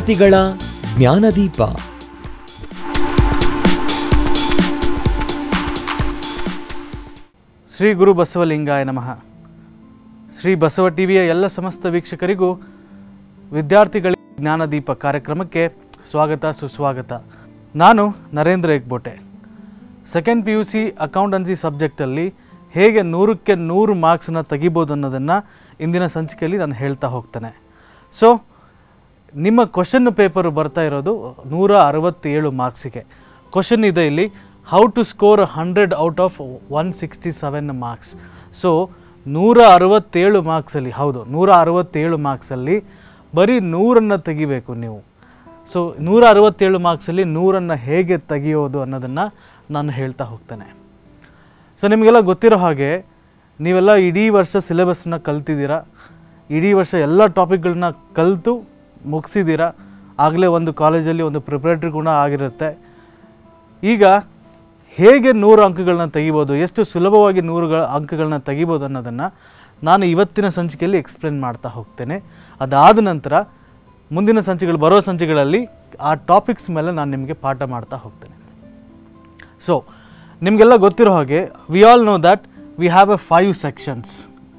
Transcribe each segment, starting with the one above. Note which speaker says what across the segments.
Speaker 1: ವಿದ್ಯಾರ್ಥಿಗಳ ಜ್ಞಾನದೀಪ
Speaker 2: ಶ್ರೀ ಗುರು ಬಸವಲಿಂಗಾಯ ನಮಃ ಶ್ರೀ ಬಸವ ಟಿವಿಯ ಎಲ್ಲ ಸಮಸ್ತ ವೀಕ್ಷಕರಿಗೂ ವಿದ್ಯಾರ್ಥಿಗಳ ಜ್ಞಾನದೀಪ ಕಾರ್ಯಕ್ರಮಕ್ಕೆ ಸ್ವಾಗತ ಸುಸ್ವಾಗತ ನಾನು Narendra Ekbote second P U C accountancy ಸಬ್ಜೆಕ್ಟಲ್ಲಿ ಹೇಗೆ ನೂರಕ್ಕೆ ನೂರು ಮಾರ್ಕ್ಸನ್ನ ತೆಗಿಬೋದು ಅನ್ನೋದನ್ನು ಇಂದಿನ ಸಂಚಿಕೆಯಲ್ಲಿ ನಾನು ಹೇಳ್ತಾ ಹೋಗ್ತೇನೆ ಸೊ ನಿಮ್ಮ ಕ್ವಶನ್ ಪೇಪರು ಬರ್ತಾ ಇರೋದು ನೂರ ಅರವತ್ತೇಳು ಮಾರ್ಕ್ಸಿಗೆ ಕ್ವಶನ್ ಇದೆ ಇಲ್ಲಿ how to score hundred out of one sixty seven marks so ನೂರ ಅರವತ್ತೇಳು ಮಾರ್ಕ್ಸಲ್ಲಿ ಹೌದು ನೂರ ಅರವತ್ತೇಳು ಮಾರ್ಕ್ಸಲ್ಲಿ ಬರೀ ನೂರನ್ನು ತೆಗಿಬೇಕು ನೀವು ಸೊ ನೂರ ಅರವತ್ತೇಳು ಮಾರ್ಕ್ಸಲ್ಲಿ ನೂರನ್ನು ಹೇಗೆ ತೆಗಿಯೋದು ಅನ್ನೋದನ್ನು ನಾನು ಹೇಳ್ತಾ ಹೋಗ್ತೇನೆ ಸೊ ನಿಮಗೆಲ್ಲ ಗೊತ್ತಿರೋ ಹಾಗೆ ನೀವೆಲ್ಲ ಇಡೀ ವರ್ಷ ಸಿಲೆಬಸ್ನ ಕಲ್ತಿದ್ದೀರಾ ಇಡೀ ವರ್ಷ ಎಲ್ಲ ಟಾಪಿಕ್ಗಳನ್ನ ಕಲಿತು ಮುಗಿಸಿದ್ದೀರಾ ಆಗಲೇ ಒಂದು ಕಾಲೇಜಲ್ಲಿ ಒಂದು ಪ್ರಿಪ್ರೇಟ್ರಿ ಗುಣ ಆಗಿರುತ್ತೆ ಈಗ ಹೇಗೆ ನೂರು ಅಂಕಗಳನ್ನ ತೆಗಿಬೋದು ಎಷ್ಟು ಸುಲಭವಾಗಿ ನೂರುಗಳ ಅಂಕಗಳನ್ನ ತೆಗಿಬೋದು ಅನ್ನೋದನ್ನು ನಾನು ಇವತ್ತಿನ ಸಂಚಿಕೆಯಲ್ಲಿ ಎಕ್ಸ್ಪ್ಲೇನ್ ಮಾಡ್ತಾ ಹೋಗ್ತೇನೆ ಅದಾದ ನಂತರ ಮುಂದಿನ ಸಂಚಿಕೆಗಳು ಬರೋ ಸಂಚಿಕೆಗಳಲ್ಲಿ ಆ ಟಾಪಿಕ್ಸ್ ಮೇಲೆ ನಾನು ನಿಮಗೆ ಪಾಠ ಮಾಡ್ತಾ ಹೋಗ್ತೇನೆ ಸೊ ನಿಮಗೆಲ್ಲ ಗೊತ್ತಿರೋ ಹಾಗೆ we all know that we have a five sections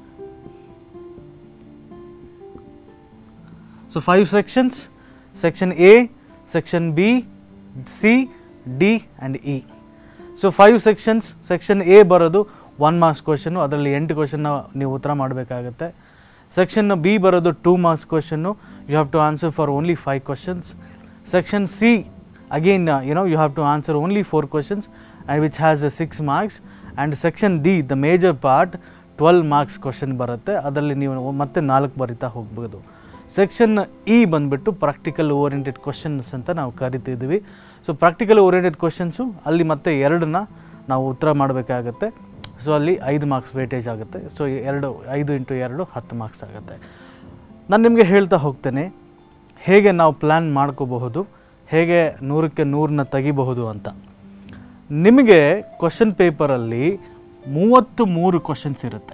Speaker 2: so five sections section A section B C D and E so five sections section A ಬರೋದು ಒನ್ ಮಾರ್ಕ್ಸ್ ಕ್ವಶನ್ನು ಅದರಲ್ಲಿ ಎಂಟು ಕ್ವಶನ್ನ ನೀವು ಉತ್ತರ ಮಾಡಬೇಕಾಗತ್ತೆ ಸೆಕ್ಷನ್ ಬಿ ಬರೋದು two marks question you have to answer for only five questions section C again you know you have to answer only four questions and which has a six marks and section D the major part twelve marks question ಬರುತ್ತೆ ಅದರಲ್ಲಿ ನೀವು ಮತ್ತೆ ನಾಲ್ಕು ಬರಿತಾ ಹೋಗ್ಬೋದು section E ಬಂದುಬಿಟ್ಟು practical oriented questions ಅಂತ ನಾವು ಕರಿತಿದ್ದೀವಿ ಸೊ ಪ್ರಾಕ್ಟಿಕಲ್ ಓರಿಯೆಂಟೆಡ್ ಕ್ವಶನ್ಸು ಅಲ್ಲಿ ಮತ್ತೆ ಎರಡನ್ನ ನಾವು ಉತ್ತರ ಮಾಡಬೇಕಾಗತ್ತೆ ಸೊ ಅಲ್ಲಿ ಐದು ಮಾರ್ಕ್ಸ್ ವೇಟೇಜ್ ಆಗುತ್ತೆ ಸೊ ಎರಡು ಐದು ಇಂಟು ಎರಡು ಹತ್ತು ಮಾರ್ಕ್ಸ್ ಆಗುತ್ತೆ ನಾನು ನಿಮಗೆ ಹೇಳ್ತಾ ಹೋಗ್ತೇನೆ ಹೇಗೆ ನಾವು ಪ್ಲ್ಯಾನ್ ಮಾಡ್ಕೋಬಹುದು ಹೇಗೆ ನೂರಕ್ಕೆ ನೂರನ್ನ ತೆಗಿಬಹುದು ಅಂತ ನಿಮಗೆ ಕ್ವಶನ್ ಪೇಪರಲ್ಲಿ ಮೂವತ್ತು ಮೂರು ಕ್ವಶನ್ಸ್ ಇರುತ್ತೆ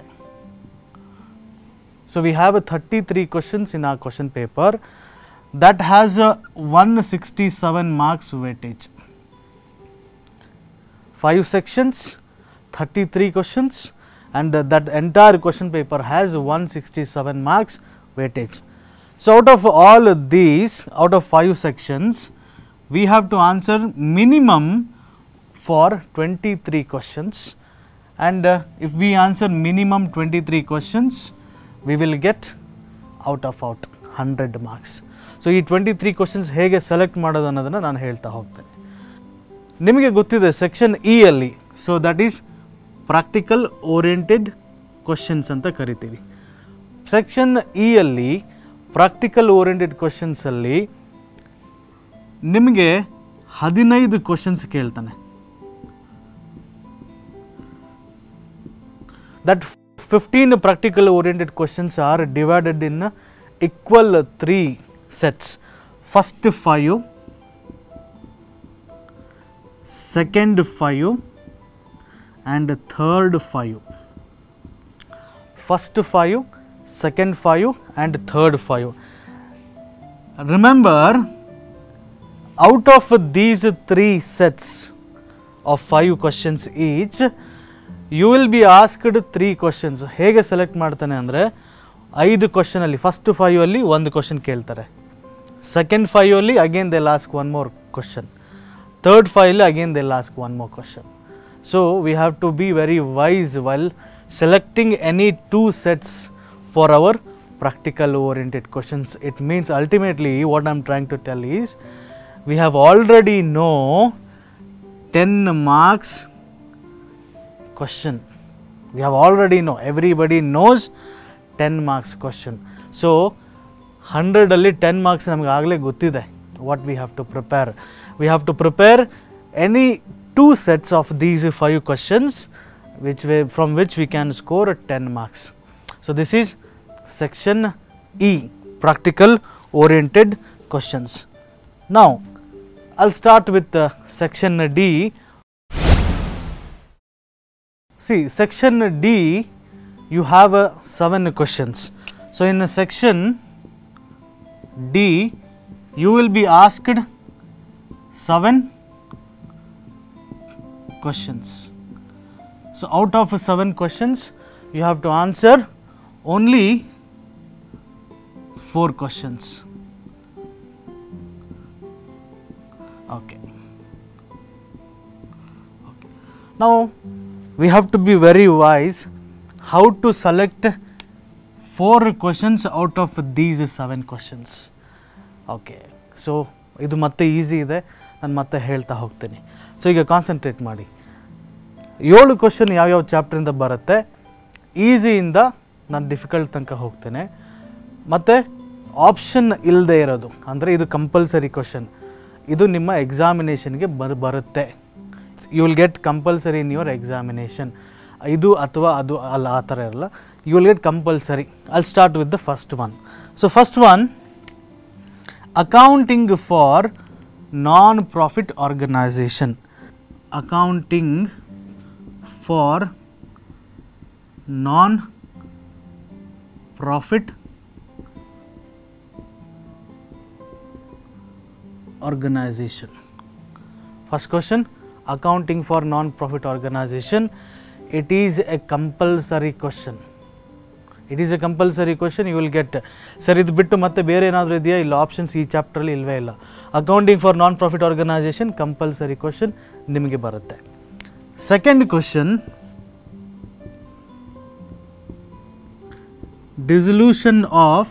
Speaker 2: So we have a 33 questions in our question paper that has a 167 marks weightage. Five sections, 33 questions and uh, that entire question paper has 167 marks weightage. So out of all of these, out of five sections, we have to answer minimum for 23 questions and uh, if we answer minimum 23 questions, we will get out of out hundred marks so ಈ twenty three questions ಹೇಗೆ select ಮಾಡೋದು ಅನ್ನೋದನ್ನು ನಾನು ಹೇಳ್ತಾ ಹೋಗ್ತೇನೆ ನಿಮಗೆ ಗೊತ್ತಿದೆ section E ಅಲ್ಲಿ so that is practical oriented questions ಅಂತ ಕರಿತೀವಿ ಸೆಕ್ಷನ್ ಇ ಅಲ್ಲಿ ಪ್ರಾಕ್ಟಿಕಲ್ ಓರಿಯೆಂಟೆಡ್ ಕ್ವಶನ್ಸಲ್ಲಿ ನಿಮಗೆ ಹದಿನೈದು ಕ್ವಶನ್ಸ್ ಕೇಳ್ತಾನೆ that 15 practical oriented questions are divided in equal three sets first five second five and third five first five second five and third five remember out of these three sets of five questions each you will be asked three questions ಹೇಗೆ select ಮಾಡ್ತಾನೆ ಅಂದರೆ ಐದು ಕ್ವಶನಲ್ಲಿ first five ಅಲ್ಲಿ ಒಂದು question ಕೇಳ್ತಾರೆ second five ಅಲ್ಲಿ again they ask one more question third five again they ask one more question so we have to be very wise well selecting any two sets for our practical oriented questions it means ultimately what I am trying to tell is we have already know ten marks question we have already know everybody knows 10 marks question so 100 ಅಲ್ಲಿ 10 marks ನಮಗೆ ಆಗಲೇ ಗೊತ್ತಿದೆ what we have to prepare we have to prepare any two sets of these five questions which way from which we can score ten marks so this is section E practical oriented questions ನಾವು I'll start with uh, section D See, section D, you have uh, seven questions. So, in a section D, you will be asked seven questions. So, out of seven questions, you have to answer only four questions. Okay. okay. Now, we have to be very wise how to select four questions out of these seven questions. Okay so ಇದು ಮತ್ತೆ easy ಇದೆ ನಾನು ಮತ್ತೆ ಹೇಳ್ತಾ ಹೋಗ್ತೀನಿ so ಈಗ concentrate ಮಾಡಿ ಏಳು ಕ್ವಶನ್ ಯಾವ್ಯಾವ ಚಾಪ್ಟ್ರಿಂದ ಬರುತ್ತೆ ಈಸಿಯಿಂದ ನಾನು ಡಿಫಿಕಲ್ಟ್ ತನಕ ಹೋಗ್ತೇನೆ ಮತ್ತು ಆಪ್ಷನ್ ಇಲ್ಲದೆ ಇರೋದು ಅಂದರೆ ಇದು ಕಂಪಲ್ಸರಿ ಕ್ವಶನ್ ಇದು ನಿಮ್ಮ ಎಕ್ಸಾಮಿನೇಷನ್ಗೆ ಬರ್ ಬರುತ್ತೆ you will get compulsory in your examination ಇದು ಅಥವಾ ಅದು ಅಲ್ಲ ಆ ಥರ ಇರಲ್ಲ you will get compulsory I'll start with the first one so first one accounting for non-profit organization accounting for non-profit organization first question accounting for non-profit organization it is a compulsory question it is a compulsory question you will get sir ಇದು ಬಿಟ್ಟು ಮತ್ತೆ ಬೇರೆ ಏನಾದರೂ ಇದೆಯಾ ಇಲ್ಲ options ಈ ಚಾಪ್ಟ್ರಲ್ಲಿ ಇಲ್ಲವೇ ಇಲ್ಲ accounting for non profit organisation compulsory question ನಿಮಗೆ ಬರುತ್ತೆ second question dissolution of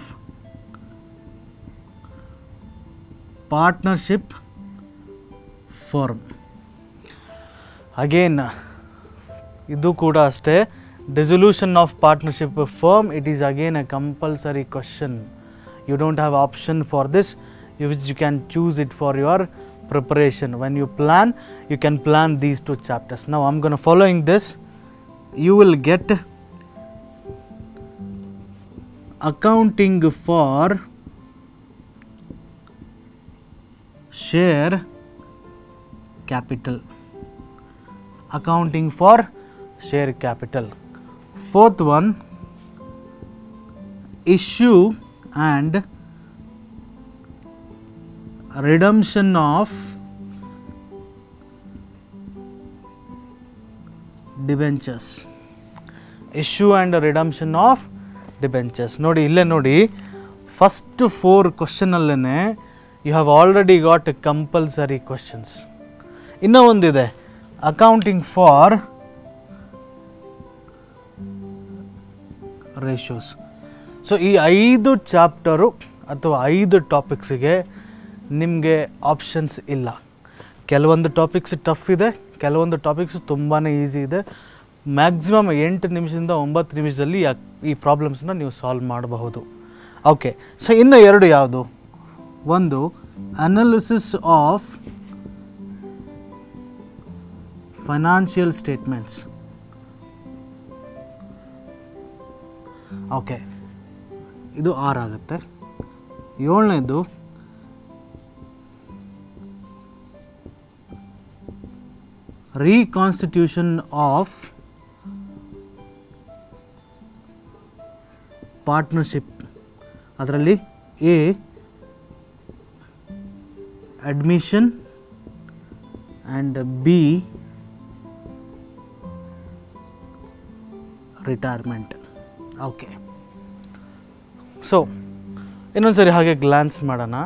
Speaker 2: partnership firm again ಇದು ಕೂಡ ಅಷ್ಟೇ dissolution of partnership firm it is again a compulsory question you don't have option for this you, which you can choose it for your preparation when you plan you can plan these two chapters now i'm going to following this you will get accounting for share capital accounting for share capital fourth one issue and redemption of debentures issue and redemption of debentures ನೋಡಿ ಇಲ್ಲೇ ನೋಡಿ first four ಕ್ವಶನಲ್ಲೇ you have already got compulsory questions ಇನ್ನೂ ಒಂದಿದೆ accounting for ratios so ಈ ಐದು chapter ಅಥವಾ ಐದು ಟಾಪಿಕ್ಸಿಗೆ ನಿಮಗೆ ಆಪ್ಷನ್ಸ್ ಇಲ್ಲ ಕೆಲವೊಂದು ಟಾಪಿಕ್ಸ್ ಟಫ್ ಇದೆ ಕೆಲವೊಂದು ಟಾಪಿಕ್ಸ್ ತುಂಬಾ ಈಸಿ ಇದೆ ಮ್ಯಾಕ್ಸಿಮಮ್ ಎಂಟು ನಿಮಿಷದಿಂದ ಒಂಬತ್ತು ನಿಮಿಷದಲ್ಲಿ ಯಾ- ಈ ಪ್ರಾಬ್ಲಮ್ಸ್ನ ನೀವು ಸಾಲ್ವ್ ಮಾಡಬಹುದು ಓಕೆ ಸೊ ಇನ್ನು ಎರಡು ಯಾವುದು ಒಂದು analysis of financial statements okay ಇದು ಆರು ಆಗುತ್ತೆ ಏಳನೇದು ರೀಕಾನ್ಸ್ಟಿಟ್ಯೂಷನ್ ಆಫ್ ಪಾರ್ಟ್ನರ್ಶಿಪ್ ಅದರಲ್ಲಿ A admission and B retirement okay so ಇನ್ನೊಂದು ಸರಿ ಹಾಗೆ ಗ್ಲಾನ್ಸ್ ಮಾಡೋಣ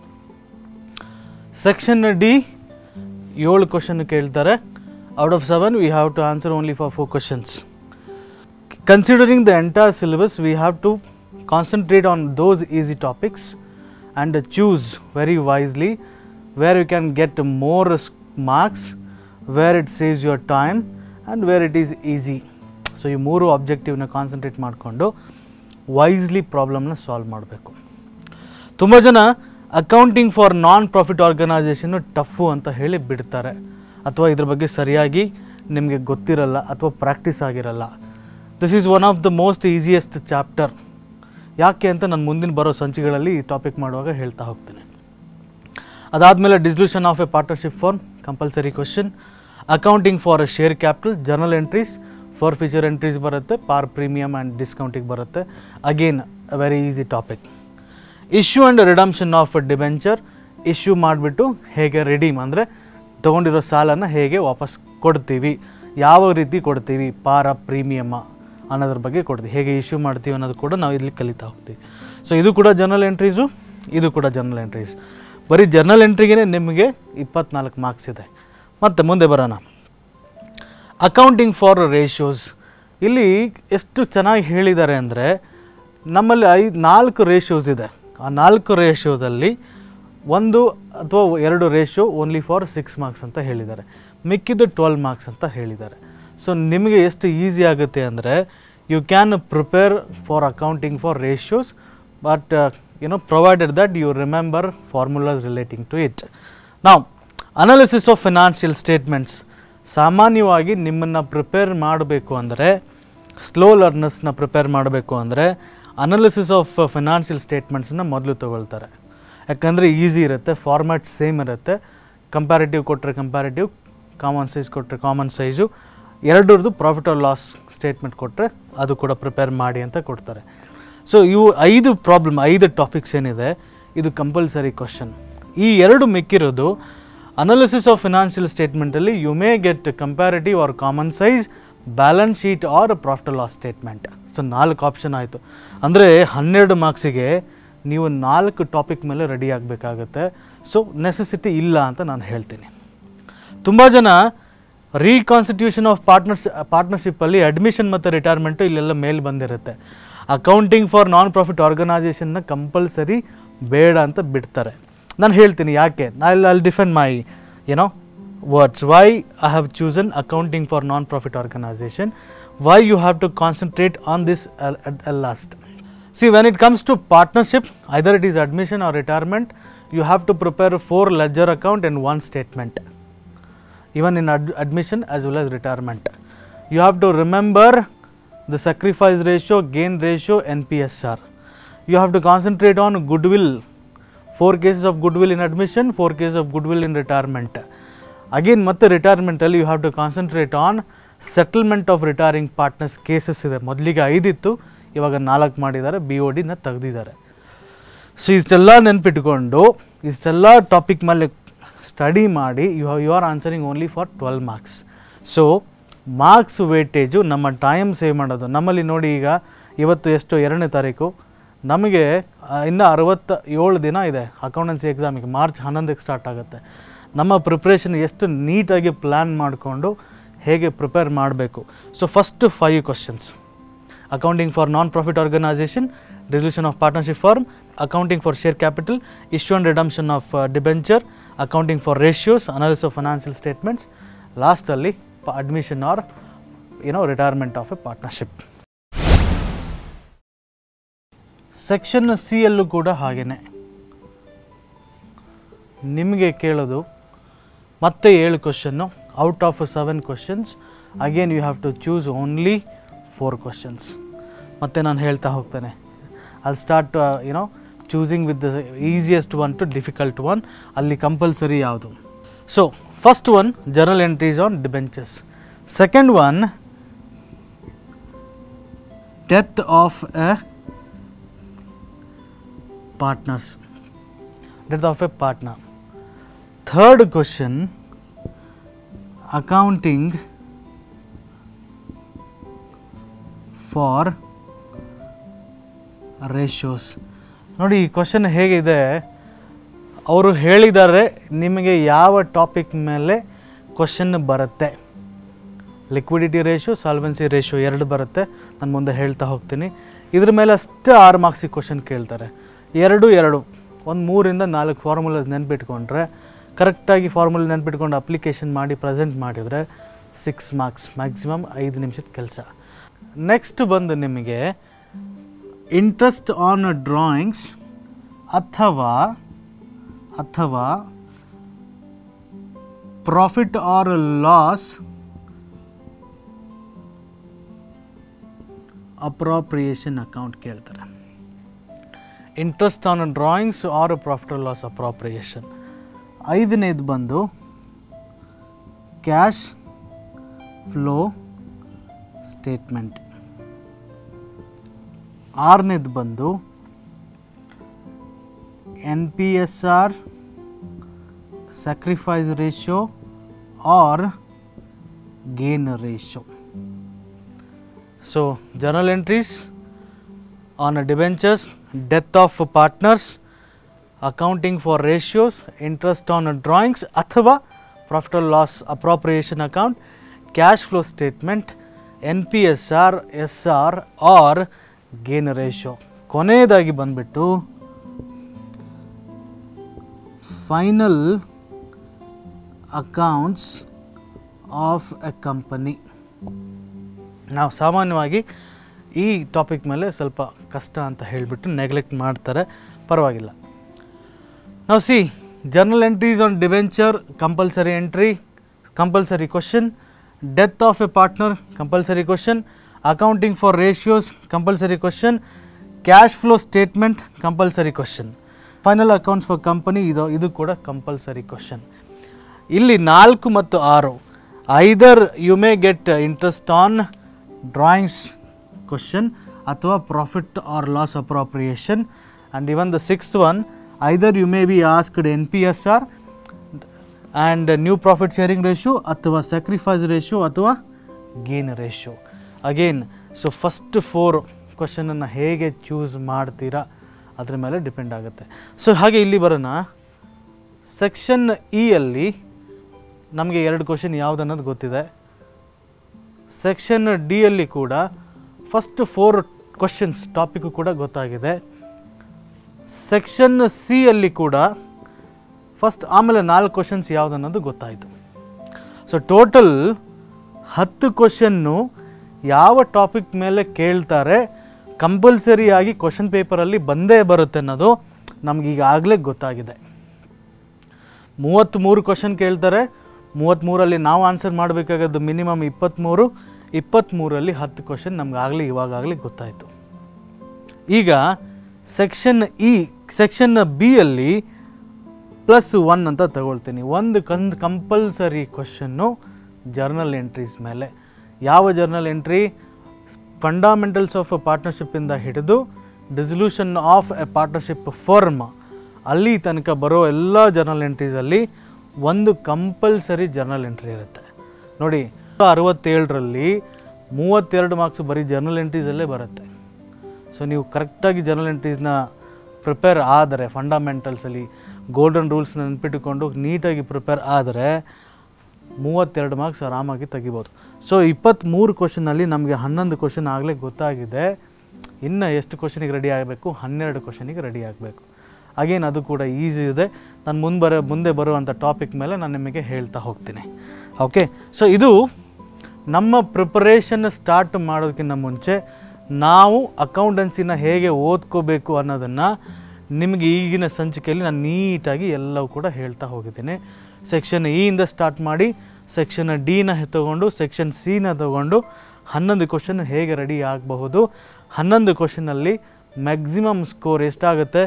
Speaker 2: ಸೆಕ್ಷನ್ ಡಿ ಏಳು ಕ್ವಶನ್ ಕೇಳ್ತಾರೆ out of seven we have to answer only for four questions considering the entire syllabus we have to concentrate on those easy topics and choose very wisely where you can get more s- marks where it saves your time and where it is easy so ಈ ಮೂರು ಆಬ್ಜೆಕ್ಟಿವ್ನ concentrate ಮಾಡಿಕೊಂಡು wisely ಪ್ರಾಬ್ಲಮ್ನ solve ಮಾಡಬೇಕು ತುಂಬ ಜನ accounting for non profit organisation tough ಅಂತ ಹೇಳಿ ಬಿಡ್ತಾರೆ ಅಥವಾ ಇದ್ರ ಬಗ್ಗೆ ಸರಿಯಾಗಿ ನಿಮಗೆ ಗೊತ್ತಿರಲ್ಲ ಅಥವಾ ಪ್ರಾಕ್ಟೀಸ್ ಆಗಿರಲ್ಲ this is one of the most easiest chapter ಯಾಕೆ ಅಂತ ನಾನು ಮುಂದಿನ ಬರೋ ಸಂಚಿಕೆಗಳಲ್ಲಿ ಈ ಟಾಪಿಕ್ ಮಾಡುವಾಗ ಹೇಳ್ತಾ ಹೋಗ್ತೀನಿ ಅದಾದಮೇಲೆ dissolution of a partnership firm compulsory question accounting for share capital journal entries for future entries ಬರುತ್ತೆ ಪಾರ್ ಪ್ರೀಮಿಯಮ್ ಆ್ಯಂಡ್ ಡಿಸ್ಕೌಂಟಿಗೆ ಬರುತ್ತೆ again a very easy topic issue and redemption of debenture issue ಮಾಡಿಬಿಟ್ಟು ಹೇಗೆ redeem ಅಂದರೆ ತೊಗೊಂಡಿರೋ ಸಾಲನ್ನು ಹೇಗೆ ವಾಪಸ್ ಕೊಡ್ತೀವಿ ಯಾವ ರೀತಿ ಕೊಡ್ತೀವಿ ಪಾರ ಪ್ರೀಮಿಯಮ್ಮ ಅನ್ನೋದ್ರ ಬಗ್ಗೆ ಕೊಡ್ತೀವಿ ಹೇಗೆ ಇಶ್ಯೂ ಮಾಡ್ತೀವಿ ಅನ್ನೋದು ಕೂಡ ನಾವು ಇಲ್ಲಿ ಕಲಿತಾ ಹೋಗ್ತೀವಿ ಸೊ ಇದು ಕೂಡ ಜರ್ನಲ್ ಎಂಟ್ರೀಸು ಇದು ಕೂಡ ಜರ್ನಲ್ ಎಂಟ್ರೀಸ್ ಬರೀ ಜರ್ನಲ್ ಎಂಟ್ರಿಗೆ ನಿಮಗೆ ಇಪ್ಪತ್ನಾಲ್ಕು ಮಾರ್ಕ್ಸ್ ಇದೆ ಮತ್ತು ಮುಂದೆ ಬರೋಣ ಅಕೌಂಟಿಂಗ್ ಫಾರ್ ರೇಷಿಯೋಸ್ ಇಲ್ಲಿ ಎಷ್ಟು ಚೆನ್ನಾಗಿ ಹೇಳಿದ್ದಾರೆ ಅಂದರೆ ನಮ್ಮಲ್ಲಿ ಐದು ನಾಲ್ಕು ರೇಷಿಯೋಸ್ ಇದೆ ಆ ನಾಲ್ಕು ರೇಷಿಯೋದಲ್ಲಿ ಒಂದು ಅಥವಾ ಎರಡು ratio only for six marks ಅಂತ ಹೇಳಿದ್ದಾರೆ ಮಿಕ್ಕಿದ್ದು ಟ್ವೆಲ್ ಮಾರ್ಕ್ಸ್ ಅಂತ ಹೇಳಿದ್ದಾರೆ ಸೊ ನಿಮಗೆ ಎಷ್ಟು ಈಸಿ ಆಗುತ್ತೆ ಅಂದರೆ you can prepare for accounting for ratios but you know provided that you remember formulas relating to it ನಾವು ಅನಾಲಿಸಿಸ್ ಆಫ್ ಫಿನಾನ್ಷಿಯಲ್ ಸ್ಟೇಟ್ಮೆಂಟ್ಸ್ ಸಾಮಾನ್ಯವಾಗಿ ನಿಮ್ಮನ್ನು ಪ್ರಿಪೇರ್ ಮಾಡಬೇಕು ಅಂದರೆ ಸ್ಲೋ ಲರ್ನರ್ಸ್ನ ಪ್ರಿಪೇರ್ ಮಾಡಬೇಕು ಅಂದರೆ ಅನಾಲಿಸಿಸ್ ಆಫ್ ಫಿನಾನ್ಷಿಯಲ್ ಸ್ಟೇಟ್ಮೆಂಟ್ಸನ್ನ ಮೊದಲು ತೊಗೊಳ್ತಾರೆ ಯಾಕಂದರೆ ಈಸಿ ಇರುತ್ತೆ ಫಾರ್ಮ್ಯಾಟ್ ಸೇಮ್ ಇರುತ್ತೆ ಕಂಪ್ಯಾರಿಟಿವ್ ಕೊಟ್ಟರೆ ಕಂಪ್ಯಾರಿಟಿವ್ ಕಾಮನ್ ಸೈಜ್ ಕೊಟ್ಟರೆ ಕಾಮನ್ ಸೈಜು ಎರಡರದ್ದು ಪ್ರಾಫಿಟ್ ಆರ್ ಲಾಸ್ ಸ್ಟೇಟ್ಮೆಂಟ್ ಕೊಟ್ಟರೆ ಅದು ಕೂಡ ಪ್ರಿಪೇರ್ ಮಾಡಿ ಅಂತ ಕೊಡ್ತಾರೆ ಸೊ ಇವು ಐದು ಪ್ರಾಬ್ಲಮ್ ಐದು ಟಾಪಿಕ್ಸ್ ಏನಿದೆ ಇದು ಕಂಪಲ್ಸರಿ ಕ್ವಶನ್ ಈ ಎರಡು ಮಿಕ್ಕಿರೋದು ಅನಾಲಿಸಿಸ್ ಆಫ್ ಫಿನಾನ್ಷಿಯಲ್ ಸ್ಟೇಟ್ಮೆಂಟಲ್ಲಿ you may get comparative or common size balance sheet or profit loss statement so ನಾಲ್ಕು ಆಪ್ಷನ್ ಆಯಿತು ಅಂದರೆ ಹನ್ನೆರಡು ಮಾರ್ಕ್ಸಿಗೆ ನೀವು ನಾಲ್ಕು ಟಾಪಿಕ್ ಮೇಲೆ ರೆಡಿ ಆಗಬೇಕಾಗತ್ತೆ ಸೊ ನೆಸೆಸಿಟಿ ಇಲ್ಲ ಅಂತ ನಾನು ಹೇಳ್ತೀನಿ ತುಂಬ ಜನ ರೀಕಾನ್ಸ್ಟಿಟ್ಯೂಷನ್ ಆಫ್ ಪಾರ್ಟ್ನರ್ಸ್ ಪಾರ್ಟ್ನರ್ಶಿಪ್ಪಲ್ಲಿ ಅಡ್ಮಿಷನ್ ಮತ್ತು ರಿಟೈರ್ಮೆಂಟು ಇಲ್ಲೆಲ್ಲ ಮೇಲ್ ಬಂದಿರುತ್ತೆ ಅಕೌಂಟಿಂಗ್ ಫಾರ್ ನಾನ್ ಪ್ರಾಫಿಟ್ ಆರ್ಗನೈಸೇಷನ್ನ ಕಂಪಲ್ಸರಿ ಬೇಡ ಅಂತ ಬಿಡ್ತಾರೆ ನಾನು ಹೇಳ್ತೀನಿ ಯಾಕೆ ನಾ ಅಲ್ಲಿ ಡಿಫೆಂಡ್ ಮೈ ಏನೋ words why I have chosen accounting for non profit organisation why you have to concentrate on this last See, when it comes to partnership, either it is admission or retirement, you have to prepare four ledger account and one statement. Even in ad- admission as well as retirement. You have to remember the sacrifice ratio, gain ratio, NPSR. You have to concentrate on goodwill. Four cases of goodwill in admission, four cases of goodwill in retirement. Again ಮತ್ತೆ ರಿಟೈರ್ಮೆಂಟಲ್ಲಿ you have to concentrate on settlement of retiring partners cases ಇದೆ ಮೊದಲಿಗೆ ಐದಿತ್ತು ಇವಾಗ ನಾಲ್ಕು ಮಾಡಿದ್ದಾರೆ B O ಡಿನ ತೆಗ್ದಿದ್ದಾರೆ so ಇಷ್ಟೆಲ್ಲ ನೆನ್ಪಿಟ್ಕೊಂಡು ಇಷ್ಟೆಲ್ಲ topic ಮೇಲೆ ಸ್ಟಡಿ ಮಾಡಿ you you are answering only for twelve marks so marks weightage ನಮ್ಮ ಟೈಮ್ ಸೇವ್ ಮಾಡೋದು ನಮ್ಮಲ್ಲಿ ನೋಡಿ ಈಗ ಇವತ್ತು ಎಷ್ಟು ಎರಡನೇ ತಾರೀಕು ನಮಗೆ ಆ, ಇನ್ನು ಅರವತ್ತ ಏಳು ದಿನ ಇದೆ ಅಕೌಂಟೆನ್ಸಿ ಎಕ್ಸಾಮಿಗೆ ಮಾರ್ಚ್ ಹನ್ನೊಂದಕ್ಕೆ ಸ್ಟಾರ್ಟ್ ಆಗುತ್ತೆ ನಮ್ಮ ಪ್ರಿಪ್ರೇಷನ್ ಎಷ್ಟು ನೀಟಾಗಿ ಪ್ಲ್ಯಾನ್ ಮಾಡಿಕೊಂಡು ಹೇಗೆ ಪ್ರಿಪೇರ್ ಮಾಡಬೇಕು so first five questions accounting for non-profit organization, resolution of partnership firm, accounting for share capital, issue and redemption of uh, debenture, accounting for ratios, analysis of financial statements, lastly pa- admission or you know retirement of a partnership. Section C ಯಲ್ಲೂ ಕೂಡ ಹಾಗೇನೆ ನಿಮಗೆ ಕೇಳೋದು ಮತ್ತೆ ಏಳು question out of seven questions again you have to choose only four questions ಮತ್ತೆ ನಾನು ಹೇಳ್ತಾ ಹೋಗ್ತೇನೆ ಅಲ್ಲಿ start you know choosing with the easiest one to difficult one ಅಲ್ಲಿ ಕಂಪಲ್ಸರಿ ಯಾವುದು so first one journal entries on debentures second one death of a partners death of a partner third question accounting for ratios ನೋಡಿ ಈ question ಹೇಗಿದೆ ಅವರು ಹೇಳಿದ್ದಾರೆ ನಿಮಗೆ ಯಾವ topic ಮೇಲೆ ಕ್ವಶನ್ ಬರುತ್ತೆ ಲಿಕ್ವಿಡಿಟಿ ರೇಷಿಯೋ ಸಾಲ್ವೆನ್ಸಿ ರೇಷಿಯೋ ಎರಡು ಬರುತ್ತೆ ನಾನು ಮುಂದೆ ಹೇಳ್ತಾ ಹೋಗ್ತೀನಿ ಇದ್ರ ಮೇಲೆ ಅಷ್ಟೇ ಆರು ಮಾರ್ಕ್ಸಿಗೆ ಕ್ವಶನ್ ಕೇಳ್ತಾರೆ ಎರಡು ಎರಡು ಒಂದು ಮೂರಿಂದ ನಾಲ್ಕು ಫಾರ್ಮುಲಾಸ್ ನೆನ್ಪಿಟ್ಕೊಂಡ್ರೆ ಕರೆಕ್ಟಾಗಿ ಫಾರ್ಮುಲಾ ನೆನ್ಪಿಟ್ಕೊಂಡು ಅಪ್ಲಿಕೇಶನ್ ಮಾಡಿ ಪ್ರೆಸೆಂಟ್ ಮಾಡಿದರೆ ಸಿಕ್ಸ್ ಮಾರ್ಕ್ಸ್ ಮ್ಯಾಕ್ಸಿಮಮ್ ಐದು ನಿಮಿಷದ ಕೆಲಸ ನೆಕ್ಸ್ಟ್ ಬಂದು ನಿಮಗೆ ಇಂಟ್ರೆಸ್ಟ್ ಆನ್ ಡ್ರಾಯಿಂಗ್ಸ್ ಅಥವಾ ಅಥವಾ profit or loss appropriation account ಕೇಳ್ತಾರೆ interest on drawings or profit or loss appropriation ಐದನೇದು ಬಂದು ಕ್ಯಾಶ್ ಫ್ಲೋ ಸ್ಟೇಟ್ಮೆಂಟ್ ಆರನೇದು ಬಂದು N P S R sacrifice ratio or gain ratio so journal entries on debentures death of partners accounting for ratios interest on drawings ಅಥವಾ profit or loss appropriation account cash flow statement N P S R S R R gain ratio ಕೊನೆಯದಾಗಿ ಬಂದ್ಬಿಟ್ಟು final accounts of a company ನಾವು ಸಾಮಾನ್ಯವಾಗಿ ಈ topic ಮೇಲೆ ಸ್ವಲ್ಪ ಕಷ್ಟ ಅಂತ ಹೇಳಿಬಿಟ್ಟು ನೆಗ್ಲೆಕ್ಟ್ ಮಾಡ್ತಾರೆ ಪರವಾಗಿಲ್ಲ ನಾವು see journal entries on debenture compulsory entry compulsory question death of a partner compulsory question accounting for ratios compulsory question cash flow statement compulsory question final accounts for company ಇದು ಇದು ಕೂಡ ಕಂಪಲ್ಸರಿ ಕ್ವಶನ್ ಇಲ್ಲಿ ನಾಲ್ಕು ಮತ್ತು ಆರು either you may get interest on drawings question ಅಥವಾ profit or loss appropriation and even the sixth one either you may be asked N P S R and new profit sharing ratio ಅಥವಾ sacrifice ratio ಅಥವಾ gain ratio again so first four ಕ್ವಶನನ್ನು ಹೇಗೆ choose ಮಾಡ್ತೀರಾ ಅದ್ರ ಮೇಲೆ depend ಆಗುತ್ತೆ so ಹಾಗೆ ಇಲ್ಲಿ ಬರೋಣ ಸೆಕ್ಷನ್ ಇ ಅಲ್ಲಿ ನಮಗೆ ಎರಡು ಕ್ವಶನ್ ಯಾವ್ದು ಅನ್ನೋದು ಗೊತ್ತಿದೆ ಸೆಕ್ಷನ್ ಡಿ ಅಲ್ಲಿ ಕೂಡ ಫಸ್ಟ್ ಫೋರ್ ಕ್ವಶನ್ಸ್ ಟಾಪಿಕ್ಕು ಕೂಡ ಗೊತ್ತಾಗಿದೆ ಸೆಕ್ಷನ್ ಸಿ ಅಲ್ಲಿ ಕೂಡ ಫಸ್ಟ್ ಆಮೇಲೆ ನಾಲ್ಕು ಕ್ವಶನ್ಸ್ ಯಾವ್ದು ಅನ್ನೋದು ಗೊತ್ತಾಯಿತು ಸೊ ಟೋಟಲ್ ಹತ್ತು ಕ್ವಶನ್ನು ಯಾವ ಟಾಪಿಕ್ ಮೇಲೆ ಕೇಳ್ತಾರೆ ಕಂಪಲ್ಸರಿಯಾಗಿ ಕ್ವಶನ್ ಪೇಪರಲ್ಲಿ ಬಂದೇ ಬರುತ್ತೆ ಅನ್ನೋದು ನಮ್ಗೆ ಈಗಾಗಲೇ ಗೊತ್ತಾಗಿದೆ ಮೂವತ್ತ್ಮೂರು ಕ್ವಶನ್ ಕೇಳ್ತಾರೆ ಮೂವತ್ತ್ಮೂರಲ್ಲಿ ನಾವು ಆನ್ಸರ್ ಮಾಡಬೇಕಾಗದ್ದು ಮಿನಿಮಮ್ ಇಪ್ಪತ್ತ್ಮೂರು ಇಪ್ಪತ್ತ್ಮೂರಲ್ಲಿ ಹತ್ತು ಕ್ವಶನ್ ನಮಗಾಗಲಿ ಇವಾಗಲೇ ಗೊತ್ತಾಯಿತು ಈಗ ಸೆಕ್ಷನ್ ಇ ಸೆಕ್ಷನ್ ಬಿ ಅಲ್ಲಿ ಪ್ಲಸ್ ಒನ್ ಅಂತ ತಗೊಳ್ತೀನಿ ಒಂದು ಕಂದ್ ಕಂಪಲ್ಸರಿ ಕ್ವಶನ್ನು ಜರ್ನಲ್ ಎಂಟ್ರೀಸ್ ಮೇಲೆ ಯಾವ journal entry fundamentals of a ಪಾರ್ಟ್ನರ್ಶಿಪ್ಪಿಂದ ಹಿಡಿದು dissolution of a partnership firm ಅಲ್ಲಿ ತನಕ ಬರೋ ಎಲ್ಲ ಜರ್ನಲ್ ಎಂಟ್ರೀಸಲ್ಲಿ ಒಂದು ಕಂಪಲ್ಸರಿ ಜರ್ನಲ್ ಎಂಟ್ರಿ ಇರುತ್ತೆ ನೋಡಿ ಅರವತ್ತೇಳರಲ್ಲಿ ಮೂವತ್ತೆರಡು ಮಾರ್ಕ್ಸ್ ಬರೀ ಜರ್ನಲ್ ಎಂಟ್ರೀಸಲ್ಲೇ ಬರುತ್ತೆ ಸೊ ನೀವು ಕರೆಕ್ಟಾಗಿ ಜರ್ನಲ್ ಎಂಟ್ರೀಸ್ನ ಪ್ರಿಪೇರ್ ಆದರೆ ಫಂಡಮೆಂಟಲ್ಸಲ್ಲಿ ಗೋಲ್ಡನ್ ರೂಲ್ಸ್ ನೆನ್ಪಿಟ್ಟುಕೊಂಡು ನೀಟಾಗಿ ಪ್ರಿಪೇರ್ ಆದರೆ ಮೂವತ್ತೆರಡು ಮಾರ್ಕ್ಸ್ ಆರಾಮಾಗಿ ತೆಗಿಬೋದು ಸೊ ಇಪ್ಪತ್ತ್ಮೂರು ಕ್ವಶನಲ್ಲಿ ನಮಗೆ ಹನ್ನೊಂದು ಕ್ವಶನ್ ಆಗಲೇ ಗೊತ್ತಾಗಿದೆ ಇನ್ನು ಎಷ್ಟು ಕ್ವಶನಿಗೆ ರೆಡಿ ಆಗಬೇಕು ಹನ್ನೆರಡು ಕ್ವಶನಿಗೆ ರೆಡಿ ಆಗಬೇಕು ಅಗೇನ್ ಅದು ಕೂಡ ಈಸಿ ಇದೆ ನಾನು ಮುಂದೆ ಬರೋ ಮುಂದೆ ಬರುವಂಥ ಟಾಪಿಕ್ ಮೇಲೆ ನಾನು ನಿಮಗೆ ಹೇಳ್ತಾ ಹೋಗ್ತೀನಿ ಓಕೆ ಸೊ ಇದು ನಮ್ಮ ಪ್ರಿಪರೇಷನ್ ಸ್ಟಾರ್ಟ್ ಮಾಡೋದಕ್ಕಿಂತ ಮುಂಚೆ ನಾವು ಅಕೌಂಟೆನ್ಸಿನ ಹೇಗೆ ಓದ್ಕೋಬೇಕು ಅನ್ನೋದನ್ನು ನಿಮಗೆ ಈಗಿನ ಸಂಚಿಕೆಯಲ್ಲಿ ನಾನು ನೀಟಾಗಿ ಎಲ್ಲವೂ ಕೂಡ ಹೇಳ್ತಾ ಹೋಗಿದ್ದೀನಿ ಸೆಕ್ಷನ್ ಇಯಿಂದ ಸ್ಟಾರ್ಟ್ ಮಾಡಿ ಸೆಕ್ಷನ್ ಡಿನ ತೊಗೊಂಡು ಸೆಕ್ಷನ್ ಸಿನ ತೊಗೊಂಡು ಹನ್ನೊಂದು ಕ್ವಶನ್ ಹೇಗೆ ರೆಡಿ ಆಗಬಹುದು ಹನ್ನೊಂದು ಕ್ವಶನಲ್ಲಿ ಮ್ಯಾಕ್ಸಿಮಮ್ ಸ್ಕೋರ್ ಎಷ್ಟಾಗುತ್ತೆ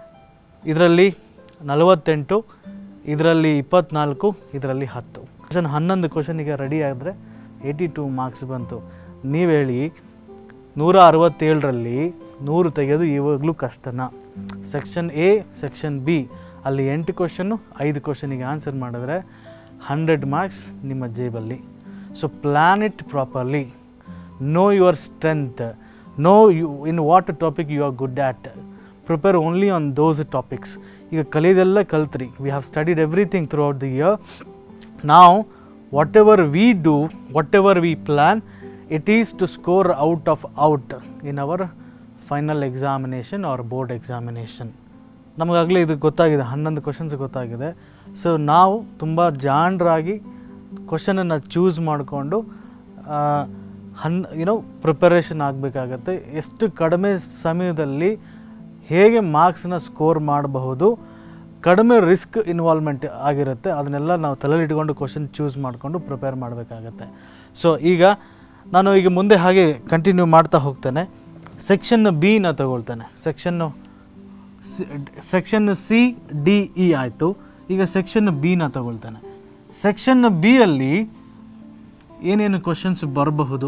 Speaker 2: ಇದರಲ್ಲಿ ನಲವತ್ತೆಂಟು ಇದರಲ್ಲಿ ಇಪ್ಪತ್ನಾಲ್ಕು ಇದರಲ್ಲಿ ಹತ್ತು ಕ್ವಶನ್ ಹನ್ನೊಂದು ಕ್ವಶನಿಗೆ ರೆಡಿ ಆದರೆ ಏಯ್ಟಿ ಟೂ ಮಾರ್ಕ್ಸ್ ಬಂತು ನೀವು ಹೇಳಿ ನೂರ ಅರವತ್ತೇಳರಲ್ಲಿ ನೂರು ತೆಗೆಯೋದು ಇವಾಗಲೂ ಕಷ್ಟನ ಸೆಕ್ಷನ್ ಎ ಸೆಕ್ಷನ್ ಬಿ ಅಲ್ಲಿ ಎಂಟು ಕ್ವಶನ್ನು ಐದು ಕ್ವಶನಿಗೆ ಆನ್ಸರ್ ಮಾಡಿದ್ರೆ ಹಂಡ್ರೆಡ್ ಮಾರ್ಕ್ಸ್ ನಿಮ್ಮ ಜೇಬಲ್ಲಿ so plan it properly know your strength know you in what topic you are good at prepare only on those topics ಈಗ ಕಲಿಯೋದೆಲ್ಲ ಕಲ್ತ್ರಿ we have studied everything throughout the year ನಾವು whatever we do whatever we plan it is to score out of out in our final examination or board examination ನಮಗಾಗಲೇ ಇದು ಗೊತ್ತಾಗಿದೆ ಹನ್ನೊಂದು questions ಗೊತ್ತಾಗಿದೆ so ನಾವು ತುಂಬ ಜಾಣರಾಗಿ ಕ್ವಶನನ್ನು choose ಮಾಡಿಕೊಂಡು ಹನ್ ಏನೋ ಪ್ರಿಪರೇಷನ್ ಆಗಬೇಕಾಗತ್ತೆ ಎಷ್ಟು ಕಡಿಮೆ ಸಮಯದಲ್ಲಿ ಹೇಗೆ ಮಾರ್ಕ್ಸನ್ನ ಸ್ಕೋರ್ ಮಾಡಬಹುದು ಕಡಿಮೆ ರಿಸ್ಕ್ ಇನ್ವಾಲ್ವ್ಮೆಂಟ್ ಆಗಿರುತ್ತೆ ಅದನ್ನೆಲ್ಲ ನಾವು ತಲೆಯಲ್ಲಿ ಇಟ್ಕೊಂಡು ಕ್ವಶನ್ ಚೂಸ್ ಮಾಡಿಕೊಂಡು ಪ್ರಿಪೇರ್ ಮಾಡಬೇಕಾಗತ್ತೆ ಸೊ ಈಗ ನಾನು ಈಗ ಮುಂದೆ ಹಾಗೆ ಕಂಟಿನ್ಯೂ ಮಾಡ್ತಾ ಹೋಗ್ತೇನೆ ಸೆಕ್ಷನ್ ಬಿನ ತಗೊಳ್ತೇನೆ section section C D E ಆಯಿತು ಈಗ ಸೆಕ್ಷನ್ ಬಿನ ತಗೊಳ್ತೇನೆ ಸೆಕ್ಷನ್ ಬಿ ಅಲ್ಲಿ ಏನೇನು ಕ್ವಶನ್ಸ್ ಬರಬಹುದು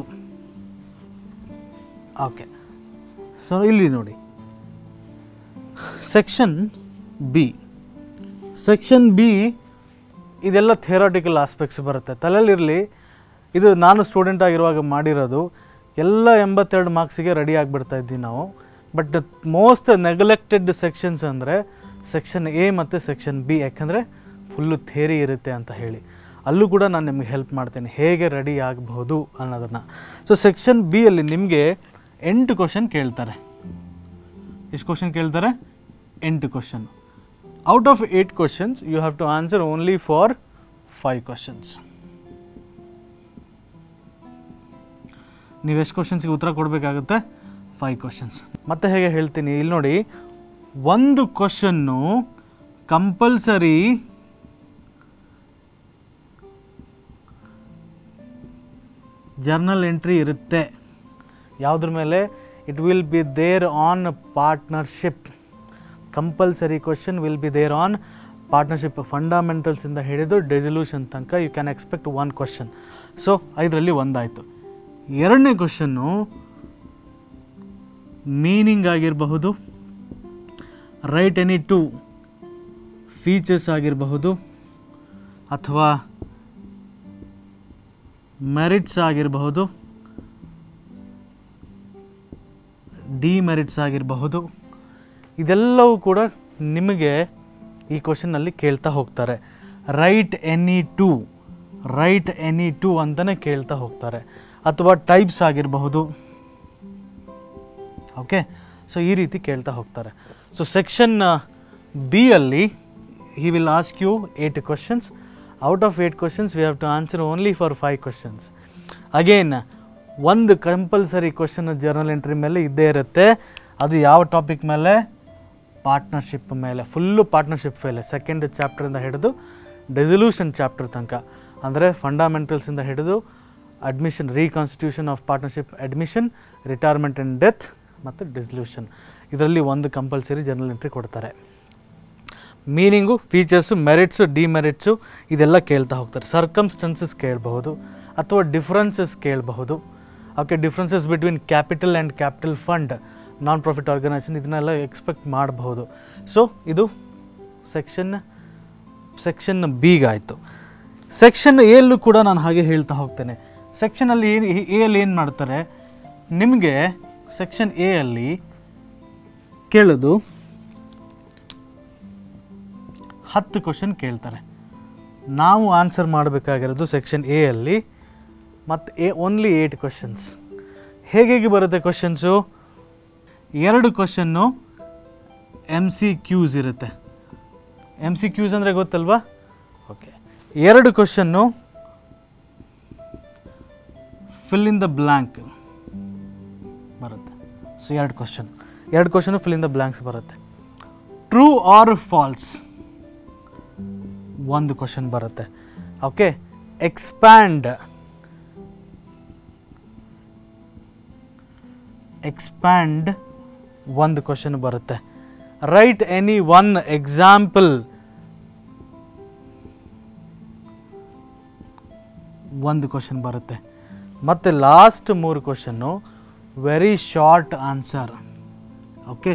Speaker 2: ಓಕೆ ಸೊ ಇಲ್ಲಿ ನೋಡಿ ಸೆಕ್ಷನ್ ಬಿ ಸೆಕ್ಷನ್ ಬಿ ಇದೆಲ್ಲ ಥಿಯರಾಟಿಕಲ್ ಆಸ್ಪೆಕ್ಟ್ಸ್ ಬರುತ್ತೆ ತಲೆಯಲ್ಲಿರಲಿ ಇದು ನಾನು ಸ್ಟೂಡೆಂಟ್ ಆಗಿರುವಾಗ ಮಾಡಿರೋದು ಎಲ್ಲ ಎಂಬತ್ತೆರಡು ಮಾರ್ಕ್ಸಿಗೆ ರೆಡಿ ಆಗಿಬಿಡ್ತಾ ಇದ್ವಿ ನಾವು ಬಟ್ ಮೋಸ್ಟ್ ನೆಗ್ಲೆಕ್ಟೆಡ್ ಸೆಕ್ಷನ್ಸ್ ಅಂದರೆ ಸೆಕ್ಷನ್ ಎ ಮತ್ತು ಸೆಕ್ಷನ್ ಬಿ ಯಾಕಂದರೆ ಫುಲ್ಲು ಥೇರಿ ಇರುತ್ತೆ ಅಂತ ಹೇಳಿ ಅಲ್ಲೂ ಕೂಡ ನಾನು ನಿಮಗೆ ಹೆಲ್ಪ್ ಮಾಡ್ತೇನೆ ಹೇಗೆ ರೆಡಿ ಆಗಬಹುದು ಅನ್ನೋದನ್ನು ಸೊ ಸೆಕ್ಷನ್ ಬಿ ಅಲ್ಲಿ ನಿಮಗೆ ಎಂಟು ಕ್ವಶನ್ ಕೇಳ್ತಾರೆ ಎಷ್ಟು ಕ್ವಶನ್ ಕೇಳ್ತಾರೆ ಎಂಟು question out of eight questions you have to answer only for five questions ನೀವು ಎಷ್ಟು ಕ್ವಶನ್ಸ್ಗೆ ಉತ್ತರ ಕೊಡಬೇಕಾಗುತ್ತೆ ಫೈವ್ ಕ್ವಶನ್ಸ್ ಮತ್ತೆ ಹೇಗೆ ಹೇಳ್ತೀನಿ ಇಲ್ಲಿ ನೋಡಿ ಒಂದು ಕ್ವಶನ್ನು ಕಂಪಲ್ಸರಿ ಜರ್ನಲ್ ಎಂಟ್ರಿ ಇರುತ್ತೆ ಯಾವುದ್ರ ಮೇಲೆ it will be there on partnership compulsory question will be there on partnership ಫಂಡಮೆಂಟಲ್ಸಿಂದ ಹಿಡಿದು ಡೆಸಲ್ಯೂಷನ್ ತನಕ you can expect one question so ಐದರಲ್ಲಿ ಒಂದಾಯಿತು ಎರಡನೇ ಕ್ವಶನ್ನು ಮೀನಿಂಗ್ ಆಗಿರಬಹುದು ರೈಟ್ ಎನಿ ಟು ಫೀಚರ್ಸ್ ಆಗಿರಬಹುದು ಅಥವಾ ಮೆರಿಟ್ಸ್ ಆಗಿರಬಹುದು ಡಿಮೆರಿಟ್ಸ್ ಆಗಿರಬಹುದು ಇದೆಲ್ಲವೂ ಕೂಡ ನಿಮಗೆ ಈ ಕ್ವಶನ್ನಲ್ಲಿ ಕೇಳ್ತಾ ಹೋಗ್ತಾರೆ write any two write any two ಅಂತಲೇ ಕೇಳ್ತಾ ಹೋಗ್ತಾರೆ ಅಥವಾ ಟೈಪ್ಸ್ ಆಗಿರಬಹುದು ಓಕೆ ಸೊ ಈ ರೀತಿ ಕೇಳ್ತಾ ಹೋಗ್ತಾರೆ ಸೊ ಸೆಕ್ಷನ್ ಬಿ ಅಲ್ಲಿ he will ask you eight questions out of eight questions we have to answer only for five questions again ಒಂದು ಕಂಪಲ್ಸರಿ ಕ್ವಶನ್ ಜರ್ನಲ್ ಎಂಟ್ರಿ ಮೇಲೆ ಇದ್ದೇ ಇರುತ್ತೆ ಅದು ಯಾವ ಟಾಪಿಕ್ ಮೇಲೆ ಪಾರ್ಟ್ನರ್ಶಿಪ್ ಮೇಲೆ ಫುಲ್ಲು ಪಾರ್ಟ್ನರ್ಶಿಪ್ ಮೇಲೆ ಸೆಕೆಂಡ್ ಚಾಪ್ಟರಿಂದ ಹಿಡಿದು ಡೆಸಲ್ಯೂಷನ್ ಚಾಪ್ಟರ್ ತನಕ ಅಂದರೆ ಫಂಡಮೆಂಟಲ್ಸಿಂದ ಹಿಡಿದು admission reconstitution of partnership admission retirement and death ಮತ್ತು ಡಿಸಲ್ಯೂಷನ್ ಇದರಲ್ಲಿ ಒಂದು ಕಂಪಲ್ಸರಿ ಜರ್ನಲ್ ಎಂಟ್ರಿ ಕೊಡ್ತಾರೆ ಮೀನಿಂಗು ಫೀಚರ್ಸು ಮೆರಿಟ್ಸು ಡಿಮೆರಿಟ್ಸು ಇದೆಲ್ಲ ಕೇಳ್ತಾ ಹೋಗ್ತಾರೆ ಸರ್ಕಮ್ಸ್ಟೆನ್ಸಸ್ ಕೇಳಬಹುದು ಅಥವಾ ಡಿಫ್ರೆನ್ಸಸ್ ಕೇಳಬಹುದು okay differences between capital and capital fund non profit organisation ಇದನ್ನೆಲ್ಲ ಎಕ್ಸ್ಪೆಕ್ಟ್ ಮಾಡಬಹುದು ಸೊ ಇದು ಸೆಕ್ಷನ್ ಸೆಕ್ಷನ್ ಬಿಗಾಯಿತು ಸೆಕ್ಷನ್ ಎಲ್ಲೂ ಕೂಡ ನಾನು ಹಾಗೆ ಹೇಳ್ತಾ ಹೋಗ್ತೇನೆ ಸೆಕ್ಷನಲ್ಲಿ ಏನು ಎ ಅಲ್ಲಿ ಏನು ಮಾಡ್ತಾರೆ ನಿಮಗೆ ಸೆಕ್ಷನ್ ಎ ಅಲ್ಲಿ ಕೇಳೋದು ಹತ್ತು ಕ್ವಶನ್ ಕೇಳ್ತಾರೆ ನಾವು ಆನ್ಸರ್ ಮಾಡಬೇಕಾಗಿರೋದು ಸೆಕ್ಷನ್ ಎ ಅಲ್ಲಿ ಮತ್ತು ಎ ಓನ್ಲಿ ಏಯ್ಟ್ ಕ್ವಶನ್ಸ್ ಹೇಗೆ ಹೇಗೆ ಬರುತ್ತೆ ಕ್ವಶನ್ಸು ಎರಡು ಕ್ವಶನ್ನು ಎಮ್ ಸಿ ಕ್ಯೂಸ್ ಇರುತ್ತೆ ಎಮ್ ಸಿ ಕ್ಯೂಸ್ ಅಂದರೆ ಗೊತ್ತಲ್ವಾ ಓಕೆ ಎರಡು question fill in the blank ಬರುತ್ತೆ ಸೊ ಎರಡು ಕ್ವಶನ್ ಎರಡು question fill in the blanks ಬರುತ್ತೆ ಟ್ರೂ ಆರ್ ಫಾಲ್ಸ್ ಒಂದು ಕ್ವಶನ್ ಬರುತ್ತೆ ಓಕೆ ಎಕ್ಸ್ಪ್ಯಾಂಡ್ ಎಕ್ಸ್ಪ್ಯಾಂಡ್ ಒಂದು ಕ್ವಶನ್ ಬರುತ್ತೆ ರೈಟ್ ಎನಿ ಒನ್ ಎಕ್ಸಾಂಪಲ್ ಒಂದು ಕ್ವಶನ್ ಬರುತ್ತೆ ಮತ್ತು ಲಾಸ್ಟ್ ಮೂರು question very short answer okay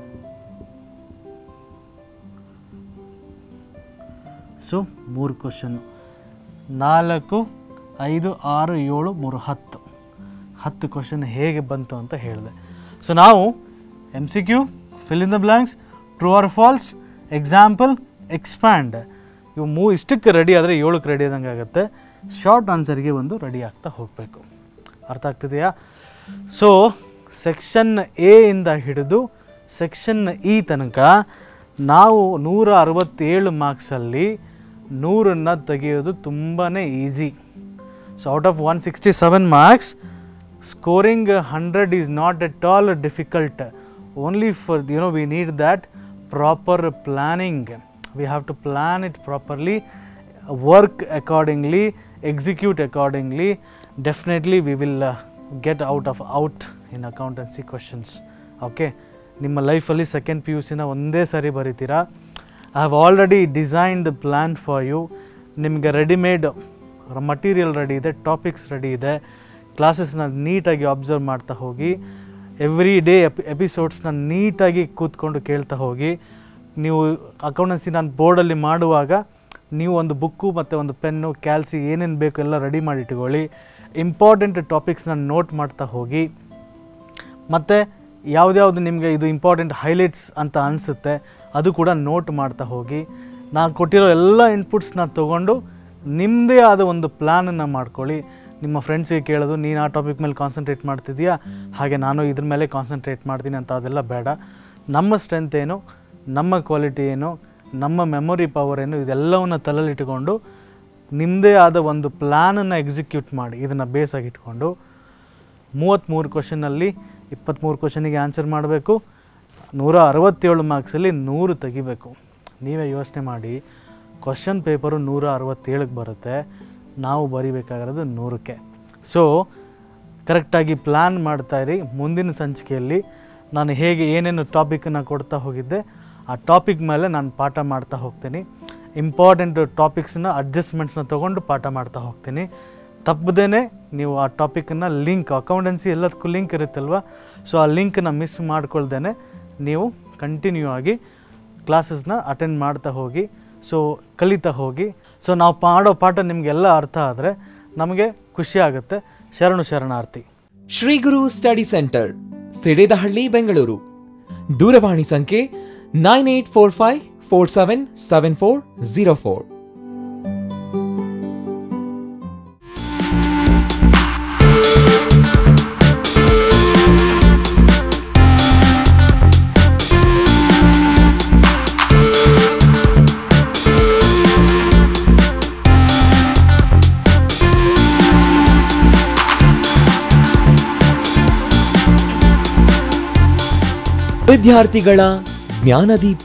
Speaker 2: so ಮೂರು ಕ್ವಶನ್ನು ನಾಲ್ಕು ಐದು ಆರು ಏಳು ಮೂರು ಹತ್ತು ಹತ್ತು ಕ್ವಶನ್ ಹೇಗೆ ಬಂತು ಅಂತ ಹೇಳಿದೆ ಸೊ ನಾವು M C Q fill in the blanks true or false example expand ಇವು ಮೂ ಇಷ್ಟಕ್ಕೆ ರೆಡಿ ಆದರೆ ಏಳಕ್ಕೆ ರೆಡಿ ಆದಂಗೆ ಆಗುತ್ತೆ ಶಾರ್ಟ್ ಆನ್ಸರ್ಗೆ ಒಂದು ರೆಡಿ ಆಗ್ತಾ ಹೋಗಬೇಕು ಅರ್ಥ ಆಗ್ತಿದೆಯಾ ಸೊ ಸೆಕ್ಷನ್ ಎ ಇಂದ ಹಿಡಿದು ಸೆಕ್ಷನ್ ಇ ತನಕ ನಾವು ನೂರ ಅರವತ್ತೇಳು ಮಾರ್ಕ್ಸಲ್ಲಿ ನೂರನ್ನು ತೆಗೆಯೋದು ತುಂಬಾ easy so out of one sixty seven marks scoring hundred is not at all difficult only for you know we need that proper planning we have to plan it properly work accordingly execute accordingly definitely we will get out of out in accountancy questions okay ನಿಮ್ಮ ಲೈಫಲ್ಲಿ second P U ಸಿನ ಒಂದೇ ಸಾರಿ ಬರೀತೀರಾ I have already designed plan for you ನಿಮಗೆ readymade material ready ಇದೆ topics ready ಇದೆ ಕ್ಲಾಸಸ್ನ ನೀಟಾಗಿ ಅಬ್ಸರ್ವ್ ಮಾಡ್ತಾ ಹೋಗಿ ಎವ್ರಿ ಡೇ ಎಪಿ ಎಪಿಸೋಡ್ಸ್ನ ನೀಟಾಗಿ ಕೂತ್ಕೊಂಡು ಕೇಳ್ತಾ ಹೋಗಿ ನೀವು ಅಕೌಂಟೆನ್ಸಿ ನಾನು ಬೋರ್ಡಲ್ಲಿ ಮಾಡುವಾಗ ನೀವು ಒಂದು ಬುಕ್ಕು ಮತ್ತು ಒಂದು ಪೆನ್ನು ಕ್ಯಾಲ್ಸಿ ಏನೇನು ಬೇಕು ಎಲ್ಲ ರೆಡಿ ಮಾಡಿ ಇಟ್ಕೊಳ್ಳಿ ಇಂಪಾರ್ಟೆಂಟ್ ಟಾಪಿಕ್ಸ್ನ ನೋಟ್ ಮಾಡ್ತಾ ಹೋಗಿ ಮತ್ತು ಯಾವುದ್ಯಾವುದು ನಿಮಗೆ ಇದು ಇಂಪಾರ್ಟೆಂಟ್ ಹೈಲೈಟ್ಸ್ ಅಂತ ಅನಿಸುತ್ತೆ ಅದು ಕೂಡ ನೋಟ್ ಮಾಡ್ತಾ ಹೋಗಿ ನಾನು ಕೊಟ್ಟಿರೋ ಎಲ್ಲ ಇನ್ಪುಟ್ಸ್ನ ತೊಗೊಂಡು ನಿಮ್ಮದೇ ಆದ ಒಂದು ಪ್ಲ್ಯಾನನ್ನು ಮಾಡ್ಕೊಳ್ಳಿ ನಿಮ್ಮ ಫ್ರೆಂಡ್ಸಿಗೆ ಕೇಳೋದು ನೀನು ಆ ಟಾಪಿಕ್ ಮೇಲೆ ಕಾನ್ಸಂಟ್ರೇಟ್ ಮಾಡ್ತಿದ್ದೀಯಾ ಹಾಗೆ ನಾನು ಇದ್ರ ಮೇಲೆ ಕಾನ್ಸಂಟ್ರೇಟ್ ಮಾಡ್ತೀನಿ ಅಂತ ಅದೆಲ್ಲ ಬೇಡ ನಮ್ಮ ಸ್ಟ್ರೆಂತ್ ಏನು ನಮ್ಮ ಕ್ವಾಲಿಟಿ ಏನು ನಮ್ಮ ಮೆಮೊರಿ ಪವರ್ ಏನು ಇದೆಲ್ಲವನ್ನು ತಲೆಯಲ್ಲಿಟ್ಟುಕೊಂಡು ನಿಮ್ಮದೇ ಆದ ಒಂದು ಪ್ಲ್ಯಾನನ್ನು ಎಕ್ಸಿಕ್ಯೂಟ್ ಮಾಡಿ ಇದನ್ನು ಬೇಸಾಗಿ ಇಟ್ಕೊಂಡು ಮೂವತ್ತ್ಮೂರು ಕ್ವಶನಲ್ಲಿ ಇಪ್ಪತ್ತ್ಮೂರು ಕ್ವಶನಿಗೆ ಆನ್ಸರ್ ಮಾಡಬೇಕು ನೂರ ಅರವತ್ತೇಳು ಮಾರ್ಕ್ಸಲ್ಲಿ ನೂರು ತೆಗಿಬೇಕು ನೀವೇ ಯೋಚನೆ ಮಾಡಿ ಕ್ವಶನ್ ಪೇಪರು ನೂರ ಅರವತ್ತೇಳಕ್ಕೆ ಬರುತ್ತೆ ನಾವು ಬರಿಬೇಕಾಗಿರೋದು ನೂರಕ್ಕೆ ಸೊ ಕರೆಕ್ಟಾಗಿ ಪ್ಲ್ಯಾನ್ ಮಾಡ್ತಾಯಿರಿ ಮುಂದಿನ ಸಂಚಿಕೆಯಲ್ಲಿ ನಾನು ಹೇಗೆ ಏನೇನು ಟಾಪಿಕನ್ನು ಕೊಡ್ತಾ ಹೋಗಿದ್ದೆ ಆ ಟಾಪಿಕ್ ಮೇಲೆ ನಾನು ಪಾಠ ಮಾಡ್ತಾ ಹೋಗ್ತೀನಿ ಇಂಪಾರ್ಟೆಂಟ್ ಟಾಪಿಕ್ಸ್ನ ಅಡ್ಜಸ್ಟ್ಮೆಂಟ್ಸ್ನ ತೊಗೊಂಡು ಪಾಠ ಮಾಡ್ತಾ ಹೋಗ್ತೀನಿ ತಪ್ಪದೇ ನೀವು ಆ ಟಾಪಿಕನ್ನು ಲಿಂಕ್ ಅಕೌಂಟೆನ್ಸಿ ಎಲ್ಲದಕ್ಕೂ ಲಿಂಕ್ ಇರುತ್ತಲ್ವ ಸೊ ಆ ಲಿಂಕನ್ನ ಮಿಸ್ ಮಾಡ್ಕೊಳ್ದೇ ನೀವು ಕಂಟಿನ್ಯೂ ಆಗಿ ಕ್ಲಾಸಸ್ನ ಅಟೆಂಡ್ ಮಾಡ್ತಾ ಹೋಗಿ ಸೊ ಕಲಿತಾ ಹೋಗಿ ಸೊ ನಾವು ಮಾಡೋ ಪಾಠ ನಿಮಗೆಲ್ಲ ಅರ್ಥ ಆದರೆ ನಮಗೆ ಖುಷಿ ಆಗುತ್ತೆ ಶರಣು ಶರಣಾರ್ಥಿ
Speaker 1: ಶ್ರೀ ಗುರು ಸ್ಟಡಿ ಸೆಂಟರ್ ಸಿಡೇದಹಳ್ಳಿ ಬೆಂಗಳೂರು ದೂರವಾಣಿ ಸಂಖ್ಯೆ nine eight four five four seven seven four zero four ವಿದ್ಯಾರ್ಥಿಗಳ ಜ್ಞಾನದೀಪ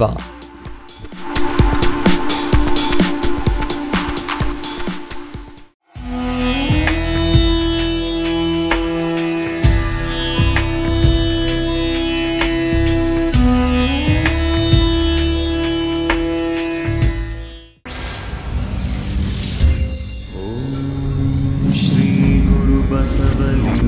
Speaker 3: श्री गुरु बसवलिं